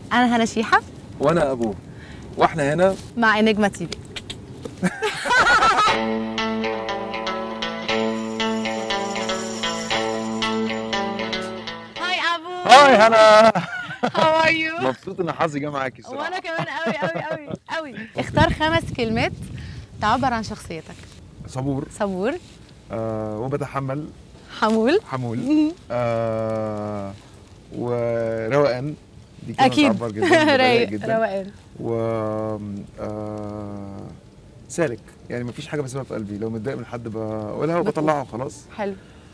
انا هنا شيحه وانا ابوه واحنا هنا مع انجما تي في هاي ابو هاي هنا هاو ار يو مبسوط ان حظي جه معاكي الصراحه وانا كمان قوي قوي قوي قوي اختار خمس كلمات تعبر عن شخصيتك صبور صبور آه وبتحمل حمول حمول آه وروقان دي كلمه اكيد بتعبر جدا رايق رايق جدا روقان و آه سالك يعني مفيش حاجه بسيبها في قلبي لو متضايق من حد بقولها وبطلعها وخلاص حلو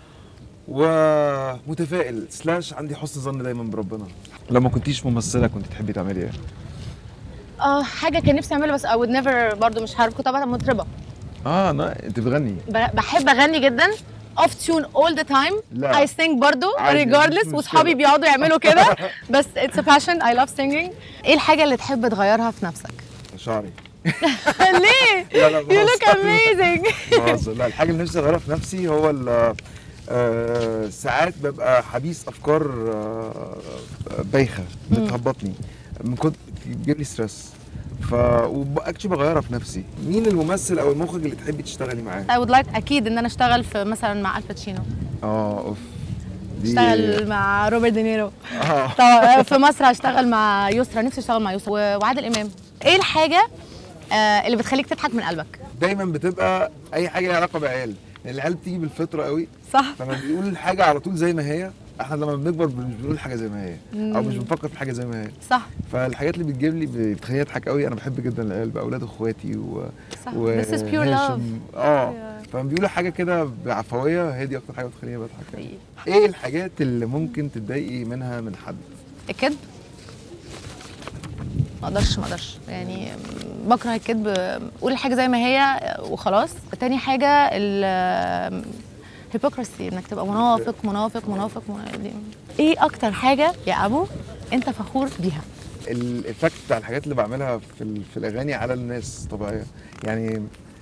ومتفائل سلاش عندي حسن ظن دايما بربنا لما كنتيش ممثله كنت تحبي تعملي ايه؟ اه حاجه كان نفسي اعملها بس I would never برضو مش عارف كنت طبعا مطربه اه لا انت بتغني ب- بحب اغني جدا اوف تيون اول ذا تايم لا. اي سينج برضو عادي، مفيش ريجاردلس مشكلة. واصحابي بيقعدوا يعملوا كده بس اتس ا باشن اي لاف سينجينج ايه الحاجه اللي تحب تغيرها في نفسك شعري ليه لا لا يو لوك بهزر. اميزنج بهزر. لا الحاجه اللي نفسي اغيرها في نفسي هو ال- آه، ساعات ببقى حبيس افكار آه، بايخه بتهبطني من كنت بتجيب لي ستريس ف واكشلي بغيرها في نفسي مين الممثل او المخرج اللي تحبي تشتغلي معاه I would like اكيد ان انا اشتغل في مثلا مع الباتشينو اه اوف دي اشتغل مع روبرت دينيرو اه طبعا في مصر هشتغل مع يسرا نفسي اشتغل مع يسرا و- وعادل امام ايه الحاجه آه، اللي بتخليك تضحك من قلبك دايما بتبقى اي حاجه ليها علاقه بعيال لان العيال بتيجي بالفطره قوي صح فلما بيقول الحاجه على طول زي ما هي احنا لما بنكبر مش بنقول الحاجه زي ما هي او مش بنفكر في الحاجه زي ما هي صح فالحاجات اللي بتجيب لي بتخليني اضحك قوي انا بحب جدا العيال باولاد اخواتي و صح و this is pure هاشم. love اه Yeah. فلما بيقولوا حاجه كده بعفويه هي دي اكتر حاجه بتخليني بضحك يعني. ايه الحاجات اللي ممكن تتضايقي منها من حد الكذب ما اقدرش ما اقدرش يعني بكره الكذب قول الحاجه زي ما هي وخلاص تاني حاجه الهيبوكراسي انك تبقى منافق منافق منافق منافق دي. ايه اكتر حاجه يا ابو انت فخور بيها الايفكت بتاع الحاجات اللي بعملها في ال- في الاغاني على الناس طبيعيه يعني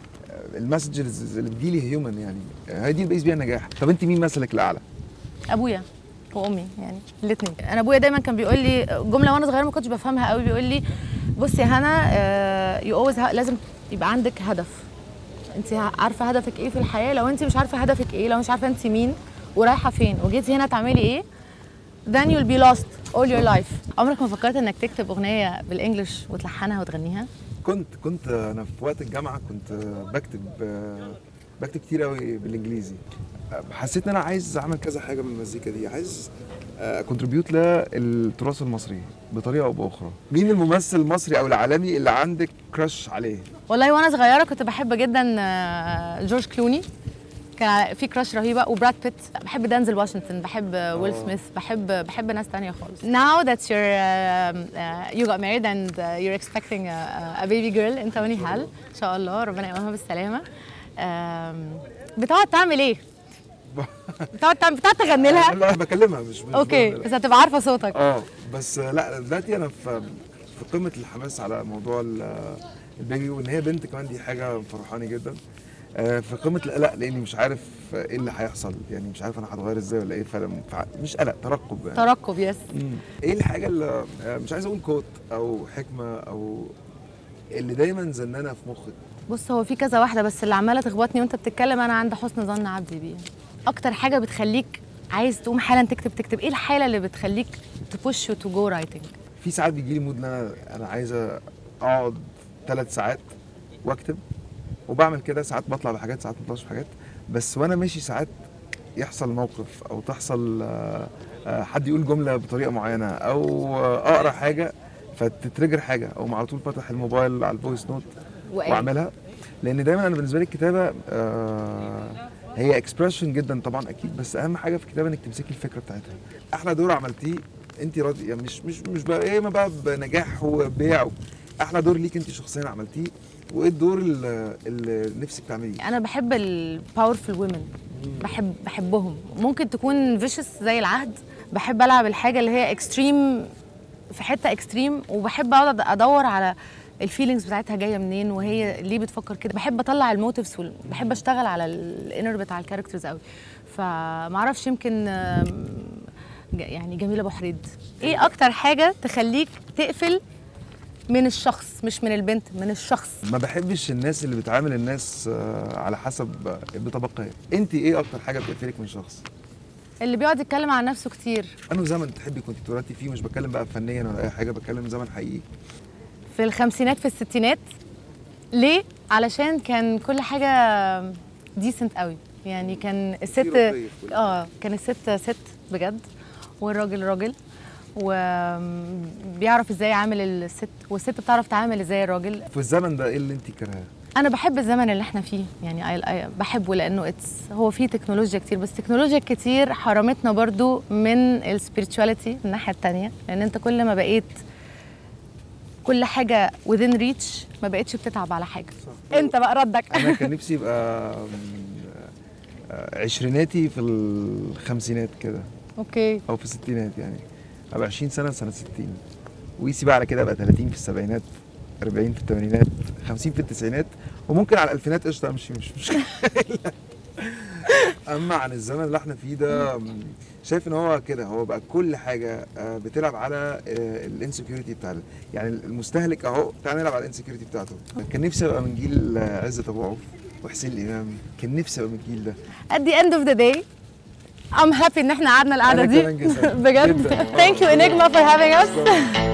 المسجز اللي بتجيلي هيومن يعني هي دي اللي بقيس بيها النجاح طب انت مين مثلك الاعلى؟ ابويا وامي يعني الاثنين انا ابويا دايما كان بيقول لي جمله وانا صغيره ما كنتش بفهمها قوي بيقول لي بصي يا هنا يو اولويز لازم يبقى عندك هدف انت عارفه هدفك ايه في الحياه لو انت مش عارفه هدفك ايه لو مش عارفه انت مين ورايحه فين وجيتي هنا تعملي ايه then you'll be lost all your life عمرك ما فكرت انك تكتب اغنيه بالانجلش وتلحنها وتغنيها كنت كنت انا في وقت الجامعه كنت بكتب بكتب كتير قوي بالانجليزي حسيت ان انا عايز اعمل كذا حاجه من المزيكا دي عايز كونتريبيوت للتراث المصري بطريقه او باخرى مين الممثل المصري او العالمي اللي عندك كراش عليه والله وانا صغيره كنت بحب جدا آه، جورج كلوني كان في كراش رهيبه وبراد بيت بحب دانزل واشنطن بحب آه، ويل آه. سميث بحب بحب ناس تانية خالص now that you're um, uh, you got married and uh, you're expecting a, a baby girl انت ونهال ان شاء الله ربنا يقومها بالسلامه um, بتقعد تعمل ايه بتقعد تعمل بتقعد تغني لها لا بكلمها مش مش اوكي بعمل- بس هتبقى عارفه صوتك اه بس لا دلوقتي انا في في قمه الحماس على موضوع ال- البيبي وان هي بنت كمان دي حاجه مفرحاني جدا آه، في قمه القلق لاني مش عارف ايه اللي هيحصل يعني مش عارف انا هتغير ازاي ولا ايه فعلا مش قلق ترقب يعني ترقب يس مم. ايه الحاجه اللي آه، مش عايز اقول كوت او حكمه او اللي دايما زنانه في مخك بص هو في كذا واحده بس اللي عماله تخبطني وانت بتتكلم انا عند حسن ظن عبدي بيه اكتر حاجه بتخليك عايز تقوم حالا تكتب تكتب ايه الحاله اللي بتخليك تبوش تو جو رايتنج في ساعات بيجي لي مود ان انا انا عايز اقعد ثلاث ساعات واكتب وبعمل كده ساعات بطلع بحاجات ساعات ما بطلعش بحاجات بس وانا ماشي ساعات يحصل موقف او تحصل آه، آه، حد يقول جمله بطريقه معينه او آه، اقرا حاجه فتترجر حاجه او على طول فاتح الموبايل على الفويس نوت واعملها لان دايما انا بالنسبه لي الكتابه آه، هي اكسبريشن جدا طبعا اكيد بس اهم حاجه في الكتابه انك تمسكي الفكره بتاعتها احلى دور عملتيه انت راضيه يعني مش مش مش بقى ايه ما بقى بنجاح وبيع احلى دور ليك انت شخصيا عملتيه وايه الدور اللي, اللي نفسك تعمليه انا بحب الباورفul وومن بحب بحبهم ممكن تكون فيشس زي العهد بحب العب الحاجه اللي هي اكستريم في حته اكستريم وبحب اقعد ادور على الفيلينجز بتاعتها جايه منين وهي ليه بتفكر كده بحب اطلع الموتيفز بحب اشتغل على الانر بتاع الكاركترز قوي فمعرفش يمكن آم، ج- يعني جميله ابو حريد ايه اكتر حاجه تخليك تقفل من الشخص مش من البنت من الشخص ما بحبش الناس اللي بتعامل الناس آه، على حسب آه، بطبقية انت ايه اكتر حاجة بتقفلك من شخص اللي بيقعد يتكلم عن نفسه كتير انه زمن تحبي كنت اتولدتي فيه مش بتكلم بقى فنيا ولا اي حاجة بتكلم زمن حقيقي في الخمسينات في الستينات ليه علشان كان كل حاجه ديسنت قوي يعني كان الست رقي في كل اه كان الست ست بجد والراجل راجل وبيعرف ازاي يعامل الست والست بتعرف تعامل ازاي الراجل في الزمن ده ايه اللي انت كرهاه انا بحب الزمن اللي احنا فيه يعني I, I بحبه لانه اتس هو فيه تكنولوجيا كتير بس تكنولوجيا كتير حرمتنا برضو من السبيريتشواليتي من الناحيه التانية لان انت كل ما بقيت كل حاجه within reach ما بقتش بتتعب على حاجه صح. انت بقى ردك انا كان نفسي يبقى آم، آه، عشريناتي في الخمسينات كده اوكي او في الستينات يعني ابقى 20 سنه سنه 60 ويسي بقى على كده ابقى 30 في السبعينات 40 في الثمانينات 50 في التسعينات وممكن على الالفينات قشطه امشي مش مشكله اما عن الزمن اللي احنا فيه ده م، شايف ان هو كده هو بقى كل حاجه آه، بتلعب على الانسكيورتي بتاع ال- يعني المستهلك اهو تعال نلعب على الانسكيورتي بتاعته كان نفسي ابقى من جيل آه، عزت ابو عوف وحسين الامام كان نفسي ابقى من الجيل ده at the end of the day I'm happy ان احنا قعدنا القعده أنا دي كمان جداً. بجد جداً. thank you Enigma for having us